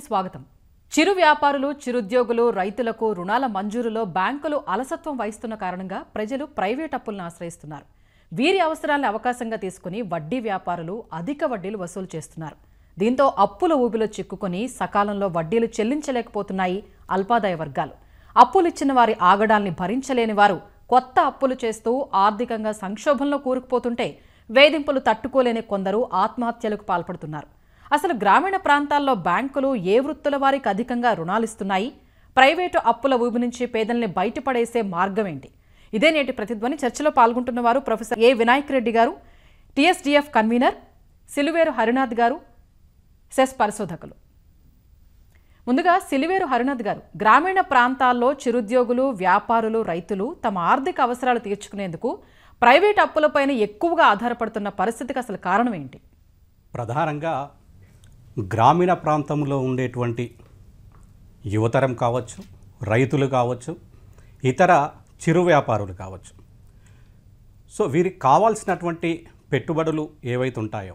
స్వాగతం చిరు వ్యాపారులు చిరుద్యోగులు రైతులకు రుణాల మంజూరులో బ్యాంకులు అలసత్వం వహిస్తున్న కారణంగా ప్రజలు ప్రైవేట్ అప్పులను ఆశ్రయిస్తున్నారు వీరి అవసరాలను అవకాశంగా తీసుకుని వడ్డీ వ్యాపారులు అధిక వడ్డీలు వసూలు చేస్తున్నారు దీంతో అప్పుల ఊబిలో చిక్కుకొని సకాలంలో వడ్డీలు చెల్లించలేకపోతున్నాయి అల్పాదాయ వర్గాలు అప్పులు ఇచ్చిన వారి ఆగడాల్ని భరించలేని వారు కొత్త అప్పులు చేస్తూ ఆర్థికంగా సంక్షోభంలో కూరుకుపోతుంటే వేధింపులు తట్టుకోలేని కొందరు ఆత్మహత్యలకు పాల్పడుతున్నారు అసలు గ్రామీణ ప్రాంతాల్లో బ్యాంకులు ఏ వృత్తుల వారికి అధికంగా రుణాలిస్తున్నాయి ప్రైవేటు అప్పుల ఊబి నుంచి పేదల్ని బయటపడేసే మార్గం ఏంటి ఇదే నేటి ప్రతిధ్వని చర్చలో పాల్గొంటున్న వారు ప్రొఫెసర్ ఏ వినాయక్ రెడ్డి గారు టీఎస్డీఎఫ్ కన్వీనర్ సిలువేరు హరినాథ్ గారు సెస్ పరిశోధకులు ముందుగా సిలివేరు హరినాథ్ గారు గ్రామీణ ప్రాంతాల్లో చిరుద్యోగులు వ్యాపారులు రైతులు తమ ఆర్థిక అవసరాలు తీర్చుకునేందుకు ప్రైవేట్ అప్పులపైన ఎక్కువగా ఆధారపడుతున్న పరిస్థితికి అసలు కారణం ఏంటి ప్రధానంగా గ్రామీణ ప్రాంతంలో ఉండేటువంటి యువతరం కావచ్చు రైతులు కావచ్చు ఇతర చిరు వ్యాపారులు కావచ్చు సో వీరికి కావాల్సినటువంటి పెట్టుబడులు ఏవైతే ఉంటాయో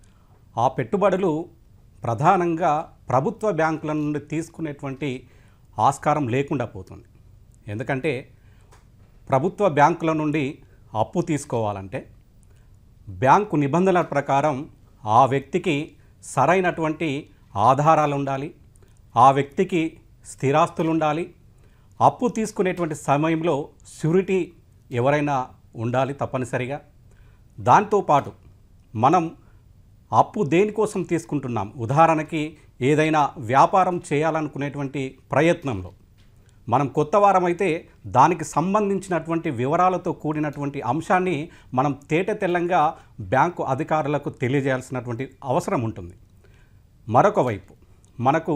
ఆ పెట్టుబడులు ప్రధానంగా ప్రభుత్వ బ్యాంకుల నుండి తీసుకునేటువంటి ఆస్కారం లేకుండా పోతుంది ఎందుకంటే ప్రభుత్వ బ్యాంకుల నుండి అప్పు తీసుకోవాలంటే బ్యాంకు నిబంధనల ప్రకారం ఆ వ్యక్తికి సరైనటువంటి ఆధారాలు ఉండాలి ఆ వ్యక్తికి స్థిరాస్తులు ఉండాలి అప్పు తీసుకునేటువంటి సమయంలో షూరిటీ ఎవరైనా ఉండాలి తప్పనిసరిగా దాంతోపాటు మనం అప్పు దేనికోసం తీసుకుంటున్నాం ఉదాహరణకి ఏదైనా వ్యాపారం చేయాలనుకునేటువంటి ప్రయత్నంలో మనం కొత్త వారం అయితే దానికి సంబంధించినటువంటి వివరాలతో కూడినటువంటి అంశాన్ని మనం తేట తెల్లంగా బ్యాంకు అధికారులకు తెలియజేయాల్సినటువంటి అవసరం ఉంటుంది మరొక వైపు మనకు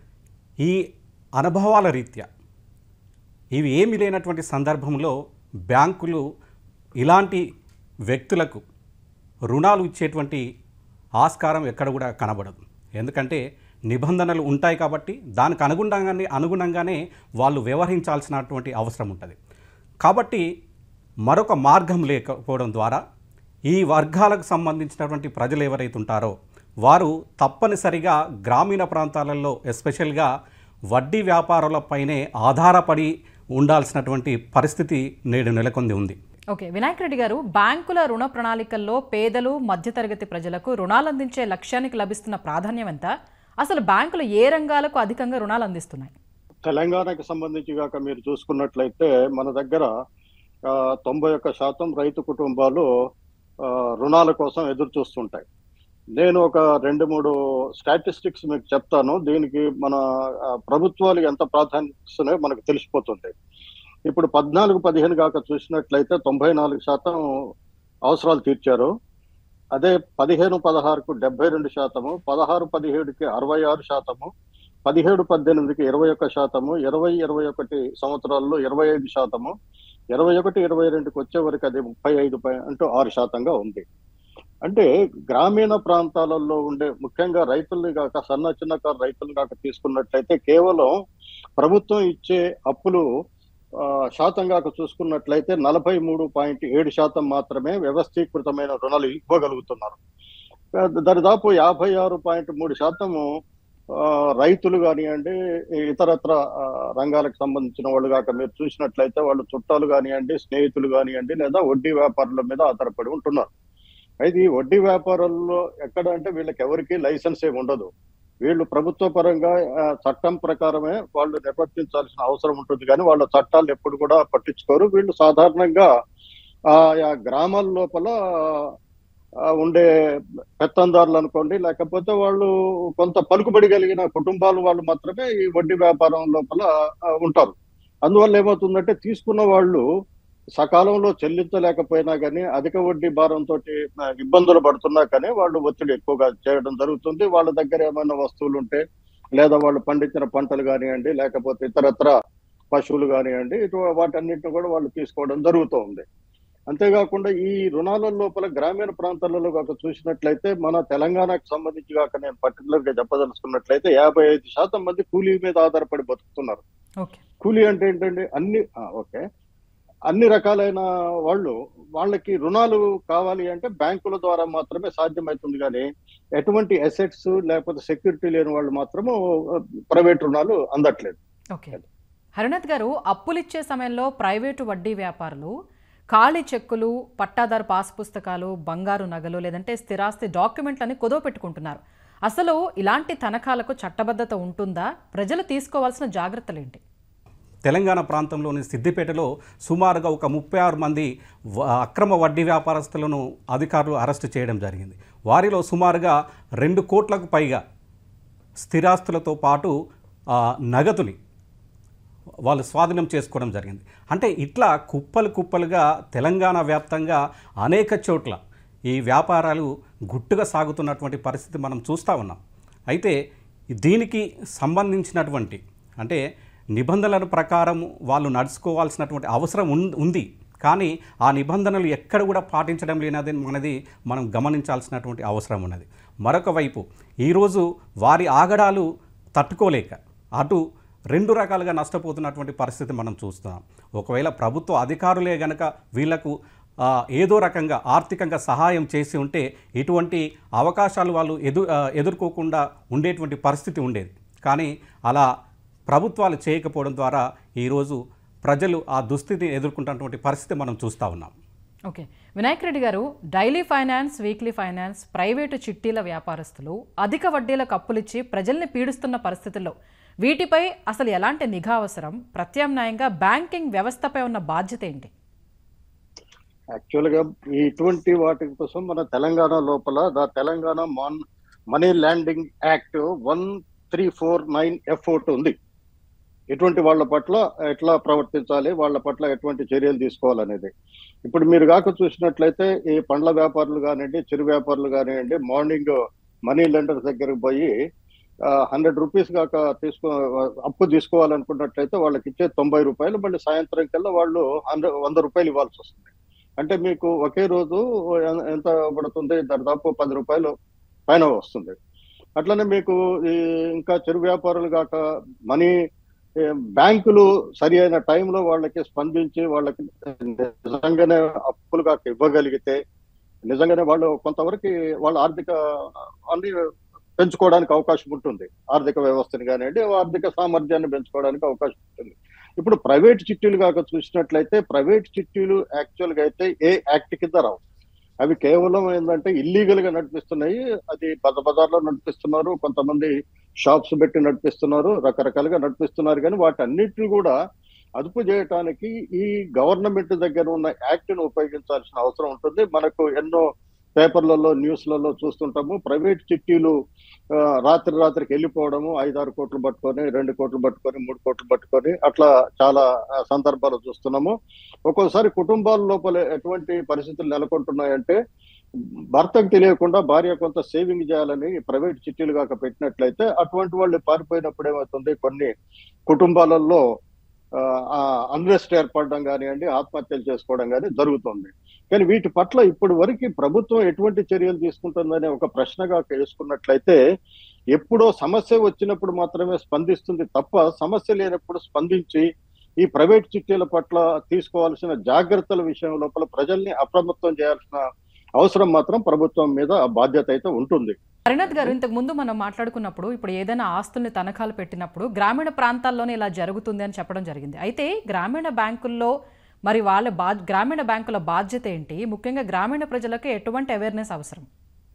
ఈ అనుభవాల రీత్యా ఇవి ఏమీ లేనటువంటి సందర్భంలో బ్యాంకులు ఇలాంటి వ్యక్తులకు రుణాలు ఇచ్చేటువంటి ఆస్కారం ఎక్కడ కూడా కనబడదు ఎందుకంటే నిబంధనలు ఉంటాయి కాబట్టి దానికి అనుగుణంగానే అనుగుణంగానే వాళ్ళు వ్యవహరించాల్సినటువంటి అవసరం ఉంటుంది కాబట్టి మరొక మార్గం లేకపోవడం ద్వారా ఈ వర్గాలకు సంబంధించినటువంటి ప్రజలు ఎవరైతే ఉంటారో వారు తప్పనిసరిగా గ్రామీణ ప్రాంతాలలో ఎస్పెషల్గా వడ్డీ వ్యాపారులపైనే ఆధారపడి ఉండాల్సినటువంటి పరిస్థితి నేడు నెలకొంది ఉంది ఓకే వినాయక్ రెడ్డి గారు బ్యాంకుల రుణ ప్రణాళికల్లో పేదలు మధ్యతరగతి ప్రజలకు రుణాలు అందించే లక్ష్యానికి లభిస్తున్న ప్రాధాన్యం ఎంత అసలు బ్యాంకులు ఏ రంగాలకు అధికంగా రుణాలు అందిస్తున్నాయి తెలంగాణకి సంబంధించి కాక మీరు చూసుకున్నట్లయితే మన దగ్గర ఆ, తొంభై ఒక్క శాతం రైతు కుటుంబాలు ఆ, రుణాల కోసం ఎదురు చూస్తుంటాయి నేను ఒక రెండు మూడు స్టాటిస్టిక్స్ మీకు చెప్తాను దీనికి మన ఆ, ప్రభుత్వాలు ఎంత ప్రాధాన్యత ఇస్తున్నాయో మనకు తెలిసిపోతుంది ఇప్పుడు పద్నాలుగు పదిహేను కాక చూసినట్లయితే తొంభై నాలుగు శాతం అవసరాలు తీర్చారు అదే పదిహేను పదహారుకు డెబ్బై రెండు శాతము పదహారు పదిహేడుకి అరవై ఆరు శాతము పదిహేడు పద్దెనిమిదికి ఇరవై ఒక్క శాతము ఇరవై ఇరవై ఒకటి సంవత్సరాల్లో ఇరవై ఐదు శాతము ఇరవై ఒకటి ఇరవై రెండుకి వచ్చే వరకు అది ముప్పై ఐదు అంటూ ఆరు శాతంగా ఉంది అంటే గ్రామీణ ప్రాంతాలలో ఉండే ముఖ్యంగా రైతుల్ని కాక సన్న చిన్నకారు రైతులు కాక తీసుకున్నట్లయితే కేవలం ప్రభుత్వం ఇచ్చే అప్పులు ఆ, శాతం కాక చూసుకున్నట్లయితే నలభై మూడు పాయింట్ ఏడు శాతం మాత్రమే వ్యవస్థీకృతమైన రుణాలు ఇవ్వగలుగుతున్నారు దరిదాపు యాభై ఆరు పాయింట్ మూడు శాతము ఆ, రైతులు కానివ్వండి ఇతరత్ర ఆ, రంగాలకు సంబంధించిన వాళ్ళు కాక మీరు చూసినట్లయితే వాళ్ళు చుట్టాలు కానివ్వండి స్నేహితులు కానివ్వండి లేదా వడ్డీ వ్యాపారుల మీద ఆధారపడి ఉంటున్నారు అయితే ఈ వడ్డీ వ్యాపారుల్లో ఎక్కడ అంటే వీళ్ళకి ఎవరికి లైసెన్స్ ఏమి ఉండదు వీళ్ళు ప్రభుత్వ పరంగా ఆ, చట్టం ప్రకారమే వాళ్ళు నిర్వర్తించాల్సిన అవసరం ఉంటుంది కానీ వాళ్ళ చట్టాలు ఎప్పుడు కూడా పట్టించుకోరు వీళ్ళు సాధారణంగా ఆయా గ్రామాల లోపల ఆ, ఉండే పెత్తందారులు అనుకోండి లేకపోతే వాళ్ళు కొంత పలుకుబడి కలిగిన కుటుంబాలు వాళ్ళు మాత్రమే ఈ వడ్డీ వ్యాపారం లోపల ఆ, ఉంటారు అందువల్ల ఏమవుతుందంటే తీసుకున్న వాళ్ళు సకాలంలో చెల్లించలేకపోయినా కానీ అధిక వడ్డీ భారంతో ఇబ్బందులు పడుతున్నా కానీ వాళ్ళు ఒత్తిడి ఎక్కువగా చేయడం జరుగుతుంది వాళ్ళ దగ్గర ఏమైనా వస్తువులు ఉంటే లేదా వాళ్ళు పండించిన పంటలు కానివ్వండి లేకపోతే ఇతరత్ర పశువులు కానివ్వండి ఇటు వాటన్నిటిని కూడా వాళ్ళు తీసుకోవడం జరుగుతూ ఉంది అంతేకాకుండా ఈ రుణాల లోపల గ్రామీణ ప్రాంతాలలో కాక చూసినట్లయితే మన తెలంగాణకు సంబంధించి కాక నేను పర్టికులర్ గా చెప్పదలుచుకున్నట్లయితే యాభై ఐదు శాతం మంది కూలీ మీద ఆధారపడి బతుకుతున్నారు ఓకే కూలీ అంటే ఏంటండి అన్ని ఆ, ఓకే అన్ని రకాలైన వాళ్ళు వాళ్ళకి రుణాలు కావాలి అంటే బ్యాంకుల ద్వారా మాత్రమే సాధ్యమవుతుంది కానీ ఎటువంటి అసెట్స్ లేకపోతే సెక్యూరిటీ లేని వాళ్ళు మాత్రము ప్రైవేట్ రుణాలు అందట్లేదు ఓకే హరినాథ్ గారు అప్పులిచ్చే సమయంలో ప్రైవేటు వడ్డీ వ్యాపారులు ఖాళీ చెక్కులు పట్టాదారు పాస్ పుస్తకాలు బంగారు నగలు లేదంటే స్థిరాస్తి డాక్యుమెంట్లని కుదవ పెట్టుకుంటున్నారు అసలు ఇలాంటి తనఖాలకు చట్టబద్ధత ఉంటుందా ప్రజలు తీసుకోవాల్సిన జాగ్రత్తలేంటి తెలంగాణ ప్రాంతంలోని సిద్దిపేటలో సుమారుగా ఒక ముప్పై ఆరు మంది వ- అక్రమ వడ్డీ వ్యాపారస్తులను అధికారులు అరెస్టు చేయడం జరిగింది వారిలో సుమారుగా రెండు కోట్లకు పైగా స్థిరాస్తులతో పాటు ఆ, నగదుని వాళ్ళు స్వాధీనం చేసుకోవడం జరిగింది అంటే ఇట్లా కుప్పలు కుప్పలుగా తెలంగాణ వ్యాప్తంగా అనేక చోట్ల ఈ వ్యాపారాలు గుట్టుగా సాగుతున్నటువంటి పరిస్థితి మనం చూస్తూ ఉన్నాం అయితే దీనికి సంబంధించినటువంటి అంటే నిబంధనల ప్రకారం వాళ్ళు నడుచుకోవాల్సినటువంటి అవసరం ఉన్- ఉంది కానీ ఆ నిబంధనలు ఎక్కడ కూడా పాటించడం లేనది మనది మనం గమనించాల్సినటువంటి అవసరం ఉన్నది మరొక వైపు ఈరోజు వారి ఆగడాలు తట్టుకోలేక అటు రెండు రకాలుగా నష్టపోతున్నటువంటి పరిస్థితి మనం చూస్తున్నాం ఒకవేళ ప్రభుత్వ అధికారులే గనక వీళ్లకు ఆ, ఏదో రకంగా ఆర్థికంగా సహాయం చేసి ఉంటే ఇటువంటి అవకాశాలు వాళ్ళు ఎదు ఆ, ఎదుర్కోకుండా ఉండేటువంటి పరిస్థితి ఉండేది కానీ అలా ప్రభుత్వాలు చేయకపోవడం ద్వారా ఈరోజు ప్రజలు ఆ దుస్థితిని ఎదుర్కొంటున్నటువంటి పరిస్థితి మనం చూస్తూ ఉన్నాం ఓకే వినాయక్ రెడ్డి గారు daily finance weekly finance private చిట్టీల వ్యాపారస్తులు అధిక వడ్డీలకు అప్పులిచ్చి ప్రజల్ని పీడిస్తున్న పరిస్థితుల్లో వీటిపై అసలు ఎలాంటి నిఘా అవసరం ప్రత్యామ్నాయంగా బ్యాంకింగ్ వ్యవస్థపై ఉన్న బాధ్యత ఏంటి యాక్చువల్ గా ఈ ఇటువంటి వాటి కోసం మన తెలంగాణ లోపల ద తెలంగాణ మాన్ money lending act one three four nine F ఒకటి ఉంది ఎటువంటి వాళ్ళ పట్ల ఎట్లా ప్రవర్తించాలి వాళ్ళ పట్ల ఎటువంటి చర్యలు తీసుకోవాలనేది ఇప్పుడు మీరు కాక చూసినట్లయితే ఈ పండ్ల వ్యాపారులు కానివ్వండి చిరు వ్యాపారులు కానివ్వండి మార్నింగ్ మనీ లెండర్ దగ్గరకు పోయి హండ్రెడ్ రూపీస్ కాక తీసుకో అప్పు తీసుకోవాలనుకున్నట్లయితే వాళ్ళకి ఇచ్చే తొంభై రూపాయలు మళ్ళీ సాయంత్రం కల్లా వాళ్ళు హండ్రెడ్ వంద రూపాయలు ఇవ్వాల్సి వస్తుంది అంటే మీకు ఒకే రోజు ఎ- ఎంత పడుతుంది దాదాపు పది రూపాయలు పైన వస్తుంది అట్లనే మీకు ఈ ఇంకా చిరు వ్యాపారులు కాక మనీ ఏ, బ్యాంకులు సరి అయిన టైంలో వాళ్ళకి స్పందించి వాళ్ళకి నిజంగానే అప్పులు కాక ఇవ్వగలిగితే నిజంగానే వాళ్ళు కొంతవరకు వాళ్ళ ఆర్థిక అన్ని పెంచుకోవడానికి అవకాశం ఉంటుంది ఆర్థిక వ్యవస్థని కానివ్వండి ఆర్థిక సామర్థ్యాన్ని పెంచుకోవడానికి అవకాశం ఉంటుంది ఇప్పుడు ప్రైవేట్ చిట్టీలు కాక చూసినట్లయితే ప్రైవేట్ చిట్టీలు యాక్చువల్ గా అయితే ఏ యాక్ట్ కింద రావు అవి కేవలం ఏంటంటే ఇల్లీగల్ గా నడిపిస్తున్నాయి అది బజ బజార్లో నడిపిస్తున్నారు కొంతమంది షాప్స్ పెట్టి నడిపిస్తున్నారు రకరకాలుగా నడిపిస్తున్నారు కానీ వాటన్నిటిని కూడా అదుపు చేయటానికి ఈ గవర్నమెంట్ దగ్గర ఉన్న యాక్ట్ ను ఉపయోగించాల్సిన అవసరం ఉంటుంది మనకు ఎన్నో పేపర్లలో న్యూస్లలో చూస్తుంటాము ప్రైవేట్ చిట్టీలు ఆ, రాత్రి రాత్రికి వెళ్ళిపోవడము ఐదారు కోట్లు పట్టుకొని రెండు కోట్లు పట్టుకొని మూడు కోట్లు పట్టుకొని అట్లా చాలా ఆ, సందర్భాలు చూస్తున్నాము ఒక్కోసారి కుటుంబాల లోపల ఎటువంటి పరిస్థితులు నెలకొంటున్నాయంటే భర్తకు తెలియకుండా భార్య కొంత సేవింగ్ చేయాలని ప్రైవేట్ చిట్టీలు కాక పెట్టినట్లయితే అటువంటి వాళ్ళు పారిపోయినప్పుడు ఏమవుతుంది కొన్ని కుటుంబాలలో అన్రెస్ట్ ఏర్పడడం కానివ్వండి ఆత్మహత్యలు చేసుకోవడం కానీ జరుగుతుంది కానీ వీటి పట్ల ఇప్పటి వరకు ప్రభుత్వం ఎటువంటి చర్యలు తీసుకుంటుందనే ఒక ప్రశ్నగా వేసుకున్నట్లయితే ఎప్పుడో సమస్య వచ్చినప్పుడు మాత్రమే స్పందిస్తుంది తప్ప సమస్య లేనప్పుడు స్పందించి ఈ ప్రైవేట్ చిట్టీల పట్ల తీసుకోవాల్సిన జాగ్రత్తల విషయం లోపల ప్రజల్ని అప్రమత్తం చేయాల్సిన అవసరం మాత్రం ప్రభుత్వం మీద ఆ బాధ్యత అయితే ఉంటుంది హరినాథ్ గారు ఇంతకు ముందు మనం మాట్లాడుకున్నప్పుడు ఇప్పుడు ఏదైనా ఆస్తుల్ని తనఖాలు పెట్టినప్పుడు గ్రామీణ ప్రాంతాల్లోనే ఇలా జరుగుతుంది అని చెప్పడం జరిగింది అయితే గ్రామీణ బ్యాంకుల్లో మరి వాళ్ళ బా గ్రామీణ బ్యాంకుల బాధ్యత ఏంటి ముఖ్యంగా గ్రామీణ ప్రజలకు ఎటువంటి అవేర్నెస్ అవసరం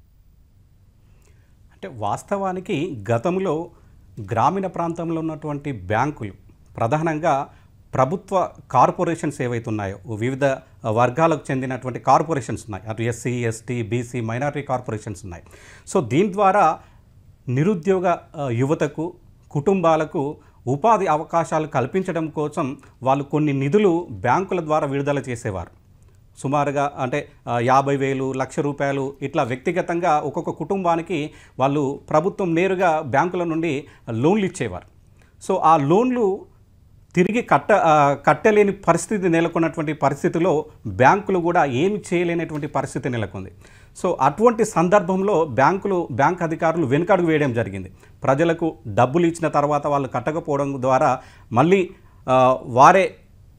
అంటే వాస్తవానికి గతంలో గ్రామీణ ప్రాంతంలో ఉన్నటువంటి బ్యాంకులు ప్రధానంగా ప్రభుత్వ కార్పొరేషన్స్ ఏవైతే ఉన్నాయో వివిధ వర్గాలకు చెందినటువంటి కార్పొరేషన్స్ ఉన్నాయి అటు SC ST BC minority corporations ఉన్నాయి సో దీని ద్వారా నిరుద్యోగ ఆ, యువతకు కుటుంబాలకు ఉపాధి అవకాశాలు కల్పించడం కోసం వాళ్ళు కొన్ని నిధులు బ్యాంకుల ద్వారా విడుదల చేసేవారు సుమారుగా అంటే ఆ, యాభై వేలు లక్ష రూపాయలు ఇట్లా వ్యక్తిగతంగా ఒక్కొక్క కుటుంబానికి వాళ్ళు ప్రభుత్వం నేరుగా బ్యాంకుల నుండి లోన్లు ఇచ్చేవారు సో ఆ లోన్లు తిరిగి కట్ట ఆ, కట్టలేని పరిస్థితి నెలకొన్నటువంటి పరిస్థితిలో బ్యాంకులు కూడా ఏమి చేయలేనటువంటి పరిస్థితి నెలకొంది సో అటువంటి సందర్భంలో బ్యాంకులు బ్యాంక్ అధికారులు వెనుకడుగు వేయడం జరిగింది ప్రజలకు డబ్బులు ఇచ్చిన తర్వాత వాళ్ళు కట్టకపోవడం ద్వారా మళ్ళీ ఆ, వారే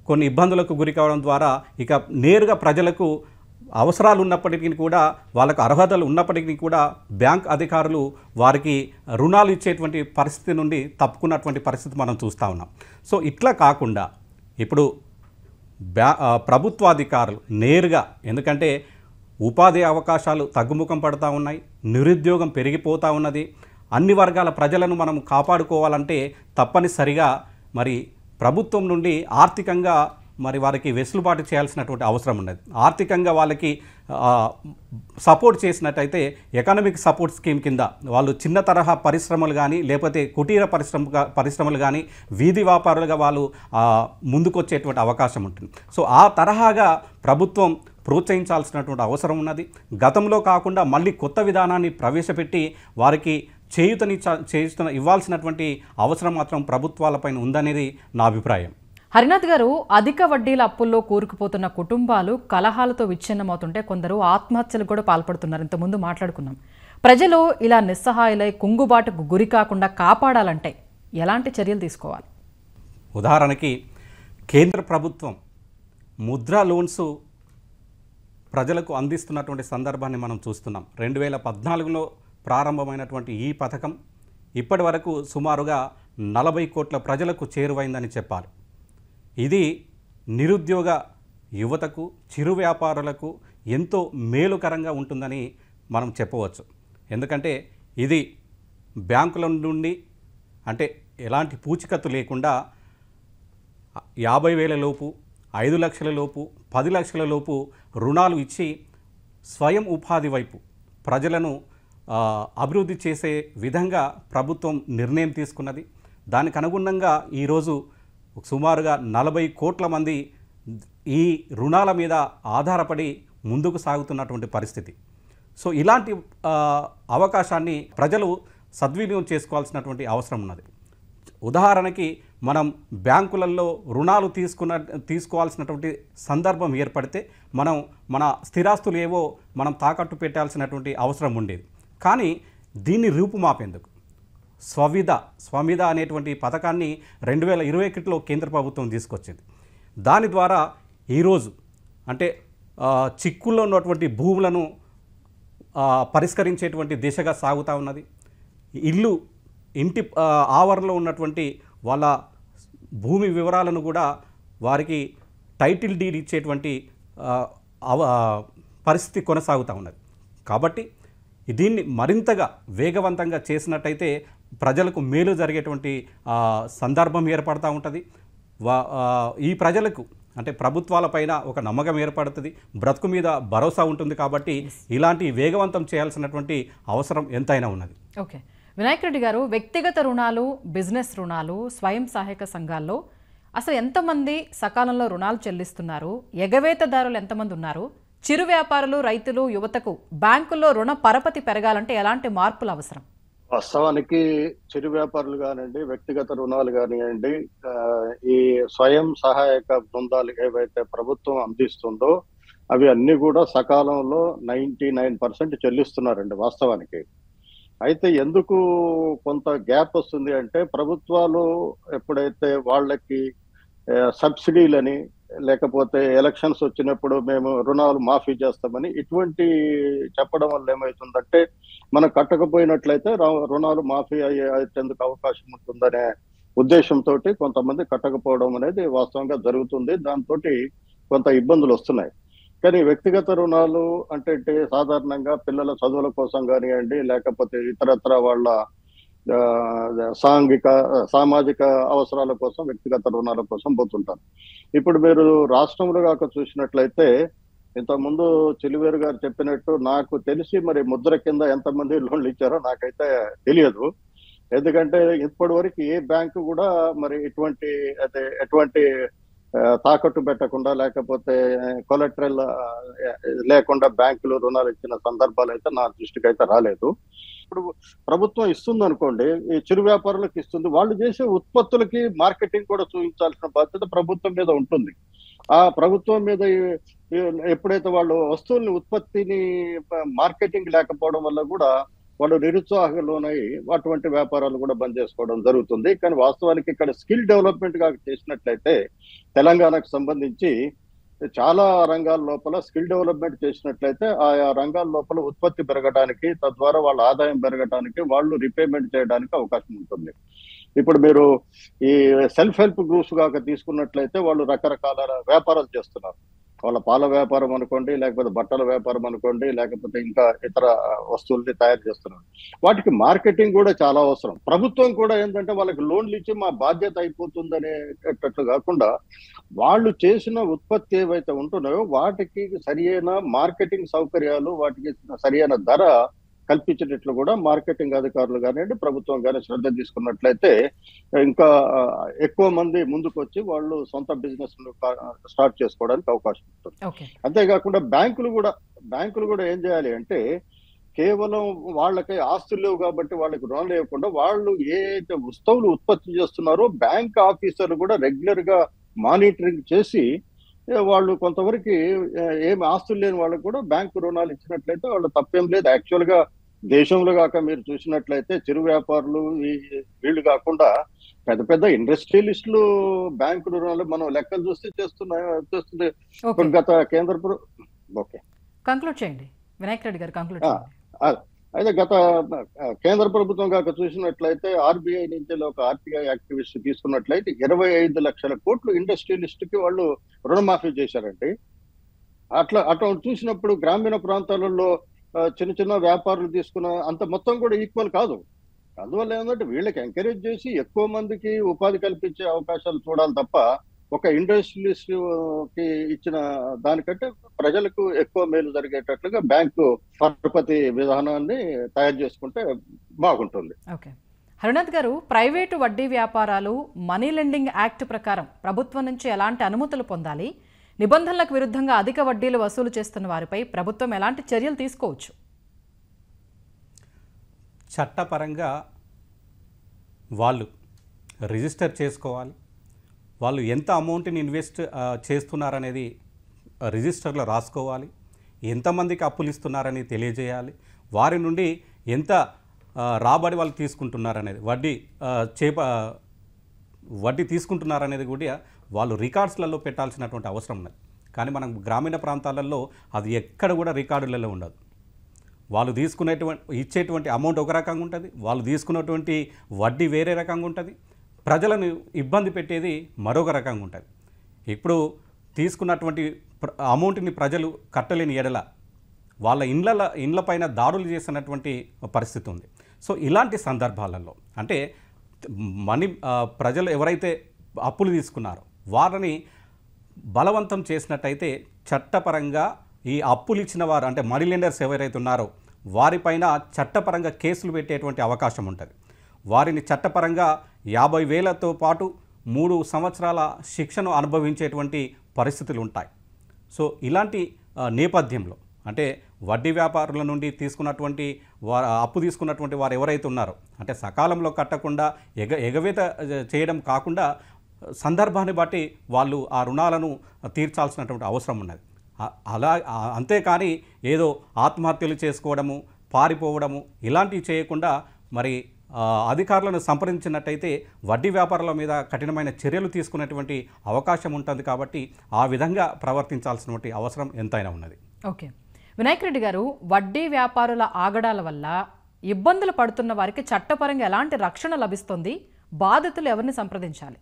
కొన్ని ఇబ్బందులకు గురి కావడం ద్వారా ఇక నేరుగా ప్రజలకు అవసరాలు ఉన్నప్పటికీ కూడా వాళ్ళకు అర్హతలు ఉన్నప్పటికీ కూడా బ్యాంక్ అధికారులు వారికి రుణాలు ఇచ్చేటువంటి పరిస్థితి నుండి తప్పుకున్నటువంటి పరిస్థితి మనం చూస్తూ ఉన్నాం సో ఇట్లా కాకుండా ఇప్పుడు బ్యా ఆ, ప్రభుత్వాధికారులు నేరుగా ఎందుకంటే ఉపాధి అవకాశాలు తగ్గుముఖం పడతా ఉన్నాయి నిరుద్యోగం పెరిగిపోతూ ఉన్నది అన్ని వర్గాల ప్రజలను మనం కాపాడుకోవాలంటే తప్పనిసరిగా మరి ప్రభుత్వం నుండి ఆర్థికంగా మరి వారికి వెసులుబాటు చేయాల్సినటువంటి అవసరం ఉన్నది ఆర్థికంగా వాళ్ళకి ఆ, సపోర్ట్ చేసినట్టయితే ఎకనామిక్ సపోర్ట్ స్కీమ్ కింద వాళ్ళు చిన్న తరహా పరిశ్రమలు కానీ లేకపోతే కుటీర పరిశ్రమ పరిశ్రమలు కానీ వీధి వ్యాపారులుగా వాళ్ళు ఆ, ముందుకొచ్చేటువంటి అవకాశం ఉంటుంది సో ఆ తరహాగా ప్రభుత్వం ప్రోత్సహించాల్సినటువంటి అవసరం ఉన్నది గతంలో కాకుండా మళ్ళీ కొత్త విధానాన్ని ప్రవేశపెట్టి వారికి చేయుతని చేయుత ఇవ్వాల్సినటువంటి అవసరం మాత్రం ప్రభుత్వాలపైన ఉందనేది నా అభిప్రాయం హరినాథ్ గారు అధిక వడ్డీల అప్పుల్లో కూరుకుపోతున్న కుటుంబాలు కలహాలతో విచ్ఛిన్నమవుతుంటే కొందరు ఆత్మహత్యలకు కూడా పాల్పడుతున్నారు ఇంతకుముందు మాట్లాడుకున్నాం ప్రజలు ఇలా నిస్సహాయులై కుంగుబాటుకు గురి కాకుండా కాపాడాలంటే ఎలాంటి చర్యలు తీసుకోవాలి ఉదాహరణకి కేంద్ర ప్రభుత్వం ముద్రా లోన్స్ ప్రజలకు అందిస్తున్నటువంటి సందర్భాన్ని మనం చూస్తున్నాం రెండు వేల పద్నాలుగులో ప్రారంభమైనటువంటి ఈ పథకం ఇప్పటి వరకు సుమారుగా నలభై కోట్ల ప్రజలకు చేరువైందని చెప్పాలి ఇది నిరుద్యోగ యువతకు చిరు వ్యాపారులకు ఎంతో మేలుకరంగా ఉంటుందని మనం చెప్పవచ్చు ఎందుకంటే ఇది బ్యాంకుల నుండి అంటే ఎలాంటి పూచికత్తు లేకుండా యాభై వేల లోపు ఐదు లక్షల లోపు పది లక్షల లోపు రుణాలు ఇచ్చి స్వయం ఉపాధి వైపు ప్రజలను ఆ, అభివృద్ధి చేసే విధంగా ప్రభుత్వం నిర్ణయం తీసుకున్నది దానికి అనుగుణంగా ఈరోజు సుమారుగా నలభై కోట్ల మంది ఈ రుణాల మీద ఆధారపడి ముందుకు సాగుతున్నటువంటి పరిస్థితి సో ఇలాంటి ఆ, అవకాశాన్ని ప్రజలు సద్వినియోగం చేసుకోవాల్సినటువంటి అవసరం ఉన్నది ఉదాహరణకి మనం బ్యాంకులలో రుణాలు తీసుకున్న తీసుకోవాల్సినటువంటి సందర్భం ఏర్పడితే మనం మన స్థిరాస్తులు ఏవో మనం తాకట్టు పెట్టాల్సినటువంటి అవసరం ఉండేది కానీ దీన్ని రూపుమాపేందుకు స్వవిధ స్వమిధ అనేటువంటి పథకాన్ని రెండు వేల ఇరవై ఒకటిలో కేంద్ర ప్రభుత్వం తీసుకొచ్చింది దాని ద్వారా ఈరోజు అంటే ఆ, చిక్కుల్లో ఉన్నటువంటి భూములను ఆ, పరిష్కరించేటువంటి దిశగా సాగుతూ ఉన్నది ఇల్లు ఇంటి ఆ, ఆవరణలో ఉన్నటువంటి వాళ్ళ భూమి వివరాలను కూడా వారికి టైటిల్ డీడ్ ఇచ్చేటువంటి ఆ, అవ- ఆ, పరిస్థితి కొనసాగుతూ ఉన్నది కాబట్టి దీన్ని మరింతగా వేగవంతంగా చేసినట్టయితే ప్రజలకు మేలు జరిగేటువంటి ఆ, సందర్భం ఏర్పడతా ఉంటుంది వా ఆ, ఈ ప్రజలకు అంటే ప్రభుత్వాలపైన ఒక నమ్మకం ఏర్పడుతుంది బ్రతుకు మీద భరోసా ఉంటుంది కాబట్టి ఇలాంటి వేగవంతం చేయాల్సినటువంటి అవసరం ఎంతైనా ఉన్నది ఓకే వినాయక్ రెడ్డి గారు వ్యక్తిగత రుణాలు బిజినెస్ రుణాలు స్వయం సహాయక సంఘాల్లో అసలు ఎంతమంది సకాలంలో రుణాలు చెల్లిస్తున్నారు ఎగవేతదారులు ఎంతమంది ఉన్నారు చిరు వ్యాపారులు రైతులు యువతకు బ్యాంకుల్లో రుణ పరపతి పెరగాలంటే ఎలాంటి మార్పులు అవసరం వాస్తవానికి చిరు వ్యాపారులు కానివ్వండి వ్యక్తిగత రుణాలు కానివ్వండి ఆ, ఈ స్వయం సహాయక బృందాలు ఏవైతే ప్రభుత్వం అందిస్తుందో అవి అన్ని కూడా సకాలంలో నైన్టీ నైన్ పర్సెంట్ చెల్లిస్తున్నారండి వాస్తవానికి అయితే ఎందుకు కొంత గ్యాప్ వస్తుంది అంటే ప్రభుత్వాలు ఎప్పుడైతే వాళ్ళకి ఆ, సబ్సిడీలని లేకపోతే ఎలక్షన్స్ వచ్చినప్పుడు మేము రుణాలు మాఫీ చేస్తామని ఇటువంటి చెప్పడం వల్ల ఏమవుతుందంటే మనం కట్టకపోయినట్లయితే రు- రుణాలు మాఫీ అయ్యే అయ్యేందుకు అవకాశం ఉంటుందనే ఉద్దేశంతో కొంతమంది కట్టకపోవడం అనేది వాస్తవంగా జరుగుతుంది దాంతో కొంత ఇబ్బందులు వస్తున్నాయి కానీ వ్యక్తిగత రుణాలు అంటే అంటే సాధారణంగా పిల్లల చదువుల కోసం కానివ్వండి లేకపోతే ఇతరత్ర వాళ్ళ ఆ, సాంఘిక సామాజిక అవసరాల కోసం వ్యక్తిగత రుణాల కోసం పోతుంటారు ఇప్పుడు మీరు రాష్ట్రంలో కాక చూసినట్లయితే ఇంతకుముందు చిలివేరు గారు చెప్పినట్టు నాకు తెలిసి మరి ముద్ర కింద ఎంతమంది లోన్లు ఇచ్చారో నాకైతే తెలియదు ఎందుకంటే ఇప్పటి వరకు ఏ బ్యాంకు కూడా మరి ఇటువంటి అదే ఎటువంటి ఆ, తాకట్టు పెట్టకుండా లేకపోతే కొలెక్టరల్ లేకుండా బ్యాంకులు రుణాలు ఇచ్చిన సందర్భాలు అయితే నా దృష్టికి అయితే రాలేదు ఇప్పుడు ప్రభుత్వం ఇస్తుంది అనుకోండి ఈ చిరు వ్యాపారులకు ఇస్తుంది వాళ్ళు చేసే ఉత్పత్తులకి మార్కెటింగ్ కూడా చూపించాల్సిన బాధ్యత ప్రభుత్వం మీద ఉంటుంది ఆ ప్రభుత్వం మీద ఈ- ఈ ఎప్పుడైతే వాళ్ళు వస్తువుల్ని ఉత్పత్తిని మార్కెటింగ్ లేకపోవడం వల్ల కూడా వాళ్ళు నిరుత్సాహం లోనై అటువంటి వ్యాపారాలు కూడా బంద్ చేసుకోవడం జరుగుతుంది కానీ వాస్తవానికి ఇక్కడ స్కిల్ డెవలప్మెంట్ గా చేసినట్లయితే తెలంగాణకు సంబంధించి చాలా రంగాల లోపల స్కిల్ డెవలప్మెంట్ చేసినట్లయితే ఆయా రంగాల లోపల ఉత్పత్తి పెరగడానికి తద్వారా వాళ్ళ ఆదాయం పెరగడానికి వాళ్ళు రిపేమెంట్ చేయడానికి అవకాశం ఉంటుంది ఇప్పుడు మీరు ఈ సెల్ఫ్ హెల్ప్ గ్రూప్స్ కాక తీసుకున్నట్లయితే వాళ్ళు రకరకాల వ్యాపారాలు చేస్తున్నారు వాళ్ళ పాల వ్యాపారం అనుకోండి లేకపోతే బట్టల వ్యాపారం అనుకోండి లేకపోతే ఇంకా ఇతర వస్తువుల్ని తయారు చేస్తున్నారు వాటికి మార్కెటింగ్ కూడా చాలా అవసరం ప్రభుత్వం కూడా ఏంటంటే వాళ్ళకి లోన్లు ఇచ్చి మా బాధ్యత అయిపోతుందనేటట్లు కాకుండా వాళ్ళు చేసిన ఉత్పత్తి ఏవైతే ఉంటున్నాయో వాటికి సరి అయిన మార్కెటింగ్ సౌకర్యాలు వాటికి సరి అయిన ధర కల్పించేటట్లు కూడా మార్కెటింగ్ అధికారులు కానివ్వండి ప్రభుత్వం కానీ శ్రద్ధ తీసుకున్నట్లయితే ఇంకా ఎక్కువ మంది ముందుకు వచ్చి వాళ్ళు సొంత బిజినెస్ స్టార్ట్ చేసుకోవడానికి అవకాశం ఉంటుంది ఓకే అంతేకాకుండా బ్యాంకులు కూడా బ్యాంకులు కూడా ఏం చేయాలి అంటే కేవలం వాళ్ళకి ఆస్తులు లేవు కాబట్టి వాళ్ళకి రుణాలు ఇవ్వకుండా వాళ్ళు ఏ అయితే వస్తువులు ఉత్పత్తి చేస్తున్నారో బ్యాంక్ ఆఫీసర్లు కూడా రెగ్యులర్ గా మానిటరింగ్ చేసి ఏ, వాళ్ళు కొంతవరకు ఏ, ఏం ఆస్తులు లేని వాళ్ళకి కూడా బ్యాంకు రుణాలు ఇచ్చినట్లయితే వాళ్ళు తప్పేం లేదు యాక్చువల్ గా దేశంలో కాక మీరు చూసినట్లయితే చిరు వ్యాపారులు ఈ వీళ్ళు కాకుండా పెద్ద పెద్ద ఇండస్ట్రియలిస్టులు బ్యాంకు రుణాలు మనం లెక్కలు చూస్తే చేస్తున్నా చేస్తుంది ఓకే ఇప్పుడు గత కేంద్ర ప్ర- ఓకే కంక్లూడ్ చేయండి వినాయక్ రెడ్డి గారు కంక్లూడ్ ఆ. చేయండి అయితే గత ఆ, కేంద్ర ప్రభుత్వం కాక చూసినట్లయితే ఆర్బీఐ నుంచి ఒక ఆర్టీఐ యాక్టివిస్ట్ తీసుకున్నట్లయితే ఇరవై ఐదు లక్షల కోట్లు ఇండస్ట్రియలిస్ట్ కి వాళ్ళు రుణమాఫీ చేశారండి అట్లా అట్లా చూసినప్పుడు గ్రామీణ ప్రాంతాలలో ఆ, చిన్న చిన్న వ్యాపారులు తీసుకున్న అంత మొత్తం కూడా ఈక్వల్ కాదు అందువల్ల ఏంటంటే వీళ్ళకి ఎంకరేజ్ చేసి ఎక్కువ మందికి ఉపాధి కల్పించే అవకాశాలు చూడాలి తప్ప ఒక ఇండస్ట్రియలిస్ట్ కి ఇచ్చిన దానికంటే ప్రజలకు ఎక్కువ మేలు జరిగేటట్లుగా బ్యాంకు పరపతి విధానాన్ని తయారు చేసుకుంటే బాగుంటుంది ఓకే హరినాథ్ గారు ప్రైవేటు వడ్డీ వ్యాపారాలు మనీ లెండింగ్ యాక్ట్ ప్రకారం ప్రభుత్వం నుంచి ఎలాంటి అనుమతులు పొందాలి నిబంధనలకు విరుద్ధంగా అధిక వడ్డీలు వసూలు చేస్తున్న వారిపై ప్రభుత్వం ఎలాంటి చర్యలు తీసుకోవచ్చు చట్టపరంగా వాళ్ళు రిజిస్టర్ చేసుకోవాలి వాళ్ళు ఎంత అమౌంట్ని ఇన్వెస్ట్ ఆ, చేస్తున్నారనేది ఆ, రిజిస్టర్లో రాసుకోవాలి ఎంతమందికి అప్పులు ఇస్తున్నారని తెలియజేయాలి వారి నుండి ఎంత ఆ, రాబడి వాళ్ళు తీసుకుంటున్నారనేది వడ్డీ ఆ, చేప వడ్డీ తీసుకుంటున్నారనేది కూడా వాళ్ళు రికార్డ్స్లలో పెట్టాల్సినటువంటి అవసరం ఉన్నది కానీ మనం గ్రామీణ ప్రాంతాలలో అది ఎక్కడ కూడా రికార్డులలో ఉండదు వాళ్ళు తీసుకునేటువంటి ఇచ్చేటువంటి అమౌంట్ ఒక రకంగా ఉంటుంది వాళ్ళు తీసుకున్నటువంటి వడ్డీ వేరే రకంగా ఉంటుంది ప్రజలను ఇబ్బంది పెట్టేది మరొక రకంగా ఉంటుంది ఇప్పుడు తీసుకున్నటువంటి ప్ర- అమౌంట్ని ప్రజలు కట్టలేని ఎడల వాళ్ళ ఇండ్ల ఇండ్లపైన దాడులు చేసినటువంటి పరిస్థితి ఉంది సో ఇలాంటి సందర్భాలలో అంటే మనీ ఆ, ప్రజలు ఎవరైతే అప్పులు తీసుకున్నారో వారిని బలవంతం చేసినట్టయితే చట్టపరంగా ఈ అప్పులు ఇచ్చిన వారు అంటే మనీ లెండర్స్ ఎవరైతే ఉన్నారో వారిపైన చట్టపరంగా కేసులు పెట్టేటువంటి అవకాశం ఉంటుంది వారిని చట్టపరంగా యాభై వేలతో పాటు మూడు సంవత్సరాల శిక్షను అనుభవించేటువంటి పరిస్థితులు ఉంటాయి సో ఇలాంటి ఆ, నేపథ్యంలో అంటే వడ్డీ వ్యాపారుల నుండి తీసుకున్నటువంటి వారు అప్పు తీసుకున్నటువంటి వారు ఎవరైతే ఉన్నారో అంటే సకాలంలో కట్టకుండా ఎగ ఎగవేత ఆ, చేయడం కాకుండా సందర్భాన్ని బట్టి వాళ్ళు ఆ రుణాలను తీర్చాల్సినటువంటి అవసరం ఉన్నది అ- అలా ఆ- అంతేకాని ఏదో ఆత్మహత్యలు చేసుకోవడము పారిపోవడము ఇలాంటివి చేయకుండా మరి ఆ, అధికారులను సంప్రదించినట్టయితే వడ్డీ వ్యాపారుల మీద కఠినమైన చర్యలు తీసుకునేటువంటి అవకాశం ఉంటుంది కాబట్టి ఆ విధంగా ప్రవర్తించాల్సినటువంటి అవసరం ఎంతైనా ఉన్నది ఓకే వినాయక్ రెడ్డి గారు వడ్డీ వ్యాపారుల ఆగడాల వల్ల ఇబ్బందులు పడుతున్న వారికి చట్టపరంగా ఎలాంటి రక్షణ లభిస్తుంది బాధితులు ఎవరిని సంప్రదించాలి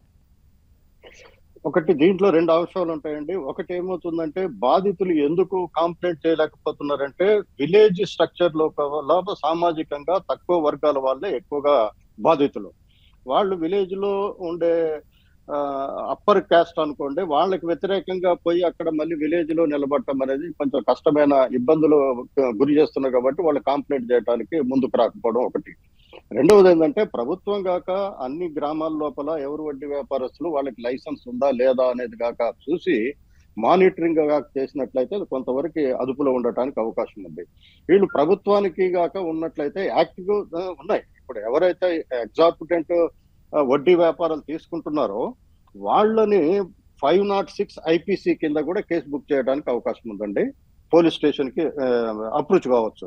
ఒకటి దీంట్లో రెండు అంశాలు ఉంటాయండి ఒకటి ఏమవుతుందంటే బాధితులు ఎందుకు కాంప్లైంట్ చేయలేకపోతున్నారంటే విలేజ్ స్ట్రక్చర్ లోపల సామాజికంగా తక్కువ వర్గాల వాళ్ళే ఎక్కువగా బాధితులు వాళ్ళు విలేజ్ లో ఉండే అప్పర్ క్యాస్ట్ అనుకోండి వాళ్ళకి వ్యతిరేకంగా పోయి అక్కడ మళ్ళీ విలేజ్ లో నిలబడటం అనేది కొంచెం కష్టమైన ఇబ్బందులు గురి చేస్తున్నారు కాబట్టి వాళ్ళు కాంప్లైంట్ చేయడానికి ముందుకు రాకపోవడం ఒకటి రెండవది ఏంటంటే ప్రభుత్వం కాక అన్ని గ్రామాల లోపల ఎవరు వడ్డీ వ్యాపారస్తులు వాళ్ళకి లైసెన్స్ ఉందా లేదా అనేది కాక చూసి మానిటరింగ్ కాక చేసినట్లయితే అది కొంతవరకు అదుపులో ఉండటానికి అవకాశం ఉంది వీళ్ళు ప్రభుత్వానికి కాక ఉన్నట్లయితే యాక్టివ్ ఉన్నాయి ఇప్పుడు ఎవరైతే ఎగ్జార్బిటెంట్ వడ్డీ వ్యాపారాలు తీసుకుంటున్నారో వాళ్ళని ఫైవ్ నాట్ సిక్స్ ఐపీసీ కింద కూడా కేసు బుక్ చేయడానికి అవకాశం ఉందండి పోలీస్ స్టేషన్ కి అప్రోచ్ కావచ్చు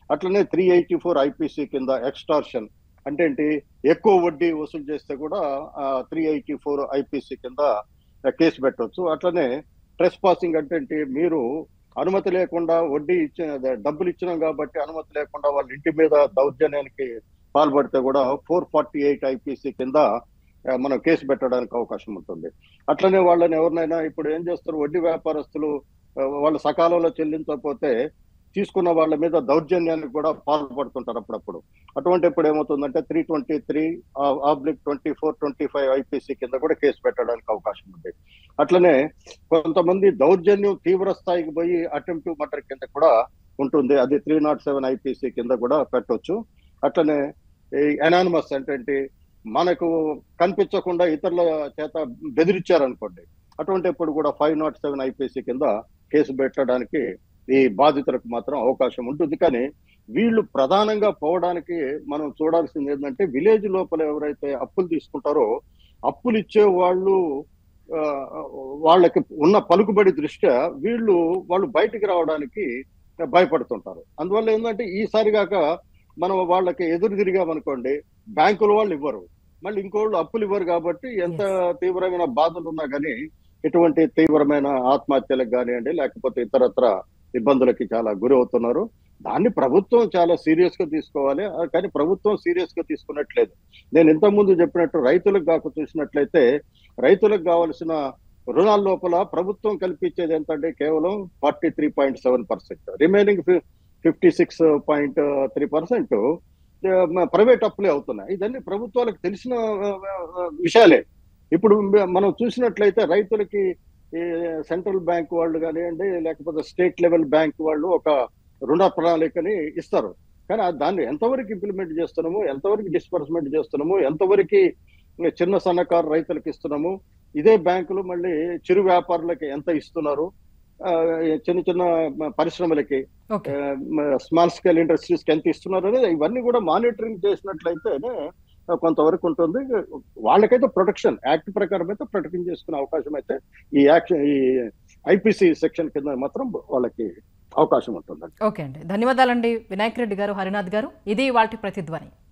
అట్లనే త్రీ ఎయిటీ ఫోర్ ఐపీసీ కింద ఎక్స్టార్షన్ అంటే ఏంటి ఎక్కువ వడ్డీ వసూలు చేస్తే కూడా త్రీ ఎయిటీ ఫోర్ ఐపీసీ కింద కేసు పెట్టవచ్చు అట్లనే ట్రెస్ పాసింగ్ అంటే ఏంటి మీరు అనుమతి లేకుండా వడ్డీ ఇచ్చిన అదే డబ్బులు ఇచ్చినాం కాబట్టి అనుమతి లేకుండా వాళ్ళ ఇంటి మీద దౌర్జన్యానికి పాల్పడితే కూడా ఫోర్ ఫార్టీ ఎయిట్ ఐపీసీ కింద ఆ, మనం కేసు పెట్టడానికి అవకాశం ఉంటుంది అట్లనే వాళ్ళని ఎవరినైనా ఇప్పుడు ఏం చేస్తారు వడ్డీ వ్యాపారస్తులు ఆ, వాళ్ళు సకాలంలో చెల్లించకపోతే తీసుకున్న వాళ్ళ మీద దౌర్జన్యానికి కూడా పాల్పడుతుంటారు అప్పుడప్పుడు అటువంటి ఇప్పుడు ఏమవుతుందంటే three twenty three oblique twenty four twenty five IPC కింద కూడా కేసు పెట్టడానికి అవకాశం ఉంది అట్లనే కొంతమంది దౌర్జన్యం తీవ్ర స్థాయికి పోయి అటెంప్టివ్ మర్డర్ కింద కూడా ఉంటుంది అది త్రీ నాట్ సెవెన్ ఐపీసీ కింద కూడా పెట్టొచ్చు అట్లనే ఈ ఎనానిమస్ అంటే ఏంటి మనకు కనిపించకుండా ఇతరుల చేత బెదిరించారనుకోండి అటువంటి ఇప్పుడు కూడా ఫైవ్ నాట్ సెవెన్ ఐపీసీ కింద కేసు పెట్టడానికి ఈ బాధితులకు మాత్రం అవకాశం ఉంటుంది కానీ వీళ్ళు ప్రధానంగా పోవడానికి మనం చూడాల్సింది ఏంటంటే విలేజ్ లోపల ఎవరైతే అప్పులు తీసుకుంటారో అప్పులు ఇచ్చే వాళ్ళు ఆ, వాళ్ళకి ఉన్న పలుకుబడి దృష్ట్యా వీళ్ళు వాళ్ళు బయటికి రావడానికి భయపడుతుంటారు అందువల్ల ఏంటంటే ఈసారి కాక మనం వాళ్ళకి ఎదురు తిరిగామనుకోండి బ్యాంకుల వాళ్ళు ఇవ్వరు మళ్ళీ ఇంకోళ్ళు అప్పులు ఇవ్వరు కాబట్టి ఎంత తీవ్రమైన బాధలు ఉన్నా కానీ ఇటువంటి తీవ్రమైన ఆత్మహత్యలకు కానివ్వండి లేకపోతే ఇతరత్ర ఇబ్బందులకి చాలా గురి అవుతున్నారు దాన్ని ప్రభుత్వం చాలా సీరియస్ గా తీసుకోవాలి ఆ, కానీ ప్రభుత్వం సీరియస్ గా తీసుకున్నట్లేదు నేను ఇంతకు ముందు చెప్పినట్టు రైతులకు కాక చూసినట్లయితే రైతులకు కావలసిన రుణాల లోపల ప్రభుత్వం కల్పించేది ఎంతంటే కేవలం forty three point seven percent remaining fifty six point three percent private అప్పులే అవుతున్నాయి ఇదన్నీ ప్రభుత్వాలకు తెలిసిన ఆ, ఆ, విషయాలే ఇప్పుడు మనం చూసినట్లయితే రైతులకి ఈ సెంట్రల్ బ్యాంక్ వాళ్ళు కానివ్వండి లేకపోతే స్టేట్ లెవెల్ బ్యాంక్ వాళ్ళు ఒక రుణ ప్రణాళికని ఇస్తారు కానీ ఆ దాన్ని ఎంతవరకు ఇంప్లిమెంట్ చేస్తున్నాము ఎంతవరకు డిస్బర్స్మెంట్ చేస్తున్నాము ఎంతవరకు చిన్న సన్నకారు రైతులకు ఇస్తున్నాము ఇదే బ్యాంకులు మళ్ళీ చిరు వ్యాపారులకి ఎంత ఇస్తున్నారు ఆ, చిన్న చిన్న పరిశ్రమలకి ఓకే స్మాల్ స్కేల్ ఇండస్ట్రీస్ కి ఎంత ఇస్తున్నారు అనేది ఇవన్నీ కూడా మానిటరింగ్ చేసినట్లయితేనే కొంతవరకు ఉంటుంది వాళ్ళకైతే ప్రొటెక్షన్ యాక్ట్ ప్రకారం అయితే ప్రొటెక్షన్ చేసుకునే అవకాశం అయితే ఈ యాక్షన్ ఈ ఐపీసీ సెక్షన్ కింద మాత్రం వాళ్ళకి అవకాశం ఉంటుందండి ఓకే అండి ధన్యవాదాలండి వినాయక్ రెడ్డి గారు హరినాథ్ గారు ఇది వాటి ప్రతిధ్వని